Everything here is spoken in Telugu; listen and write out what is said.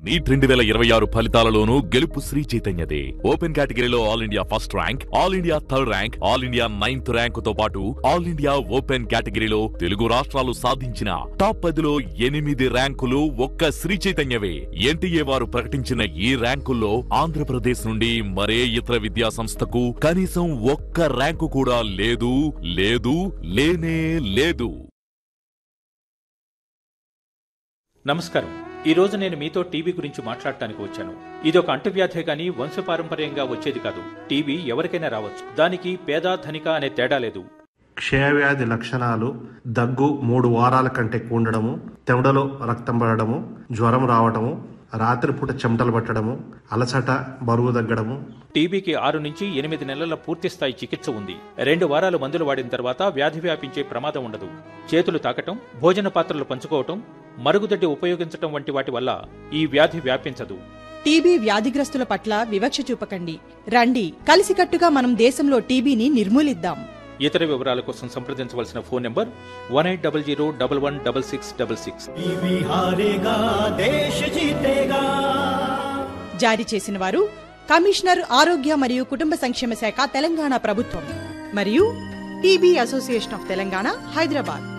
నీట్ రెండు వేల ఇరవై ఆరు ఫలితాలలోనూ గెలుపు శ్రీ చైతన్యదే ఓపెన్ కేటగిరీలో all India first rank all India third rank all India ninth rank తో పాటు ఆల్ ఇండియా ఓపెన్ కేటగిరీలో తెలుగు రాష్ట్రాలు సాధించిన టాప్ పదిలో ఎనిమిది ర్యాంకులు ఒక్క శ్రీ చైతన్యవే ఎన్టీఏ వారు ప్రకటించిన ఈ ర్యాంకుల్లో ఆంధ్రప్రదేశ్ నుండి మరే ఇతర విద్యా సంస్థకు కనీసం ఒక్క ర్యాంకు కూడా లేదు లేదు లేనే లేదు నమస్కారం ఈ రోజు నేను మీతో టీబీ గురించి మాట్లాడటానికి వచ్చాను ఇది ఒక అంటువ్యాధే గాని వంశపారంపర్యంగా వచ్చేది కాదు టీబీ ఎవరికైనా రావచ్చు దానికి పేద ధనిక అనే తేడా లేదు క్షయవ్యాధి లక్షణాలు దగ్గు మూడు వారాల కంటే ఎక్కువ ఉండడము తెవడలో రక్తం పడడము జ్వరం రావడము రాత్రిపూట చెమటలు పట్టడము అలసట బరువు తగ్గడము టీబీకి ఆరు నుంచి ఎనిమిది నెలల పూర్తి స్థాయి చికిత్స ఉంది రెండు వారాలు మందులు వాడిన తర్వాత వ్యాధి వ్యాపించే ప్రమాదం ఉండదు చేతులు తాకటం భోజన పాత్రలు పంచుకోవటం మరుగుదొడ్డి ఉపయోగించటం వంటి వాటి వల్ల ఈ వ్యాధి వ్యాపించదు టీబీ వ్యాధిగ్రస్తుల పట్ల వివక్ష చూపకండి రండి కలిసికట్టుగా మనం దేశంలో టీబీని నిర్మూలిద్దాం ఇతర వివరాల కోసం సంప్రదించవలసిన phone number one eight double zero double one double six double six TV हारेगा देश जीतेगा జారీ చేసిన వారు కమిషనర్ ఆరోగ్య మరియు కుటుంబ సంక్షేమ శాఖ తెలంగాణ ప్రభుత్వం మరియు TB association of Telangana Hyderabad